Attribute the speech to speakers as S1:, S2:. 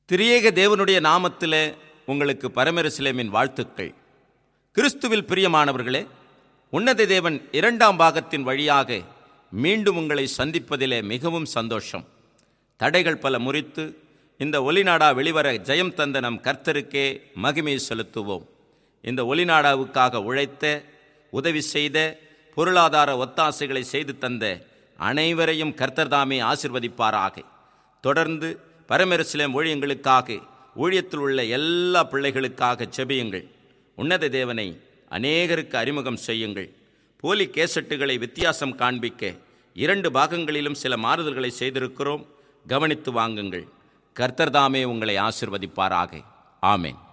S1: திரியேக தேவனுடைய நாமத்திலே உங்களுக்கு பரமரசிலேமின் வாழ்த்துக்கள் கிறிஸ்துவில் பிரியமானவர்களே உன்னத தேவன் இரண்டாம் பாகத்தின் வழியாக மீண்டும் உங்களை சந்திப்பதிலே மிகவும் சந்தோஷம் தடைகள் பல முறித்து இந்த ஒலிநாடா வெளிவர ஜெயம் தந்த நம் கர்த்தருக்கே மகிமை செலுத்துவோம் இந்த ஒலிநாடாவுக்காக உழைத்த உதவி செய்த பொருளாதார ஒத்தாசைகளை செய்து தந்த அனைவரையும் கர்த்தர்தாமே ஆசிர்வதிப்பாராக தொடர்ந்து பரமரசிலம் ஊழியங்களுக்காக ஊழியத்தில் உள்ள எல்லா பிள்ளைகளுக்காக செபியுங்கள் உன்னத தேவனை அநேகருக்கு அறிமுகம் செய்யுங்கள் போலி கேசட்டுகளை வித்தியாசம் காண்பிக்க இரண்டு பாகங்களிலும் சில மாறுதல்களை செய்திருக்கிறோம் கவனித்து வாங்குங்கள் கர்த்தர்தாமே உங்களை ஆசிர்வதிப்பாராக ஆமேன்